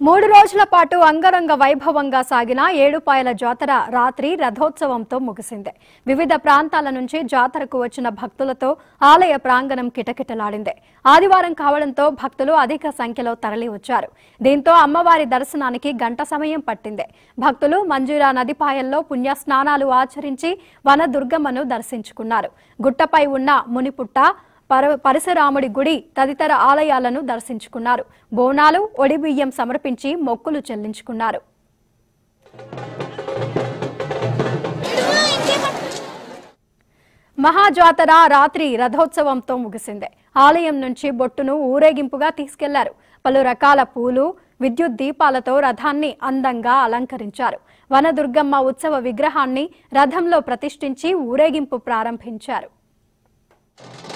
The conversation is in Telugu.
మూడు రోజుల పాటు అంగరంగ వైభవంగా సాగిన ఏడుపాయల జాతర రాత్రి రథోత్సవంతో ముగిసింది వివిధ ప్రాంతాల నుంచి జాతరకు వచ్చిన భక్తులతో ఆలయ ప్రాంగణం కిటకిటలాడింది ఆదివారం కావడంతో భక్తులు అధిక సంఖ్యలో తరలి వచ్చారు దీంతో అమ్మవారి దర్శనానికి గంట సమయం పట్టింది భక్తులు మంజూరా నదిపాయల్లో పుణ్య స్నానాలు ఆచరించి వన దుర్గమ్మను దర్శించుకున్నారు గుట్టపై ఉన్న మునిపుట్ట పర పరశురాముడి గుడి తదితర ఆలయాలను దర్శించుకున్నారు బోనాలు ఒడిబియ్యం సమర్పించి మొక్కులు చెల్లించుకున్నారు మహాజాతర రాత్రి రథోత్సవంతో ముగిసింది ఆలయం నుంచి బొట్టును ఊరేగింపుగా తీసుకెళ్లారు పలు రకాల పూలు విద్యుత్ దీపాలతో రథాన్ని అందంగా అలంకరించారు వనదుర్గమ్మ ఉత్సవ విగ్రహాన్ని రథంలో ప్రతిష్ఠించి ఊరేగింపు ప్రారంభించారు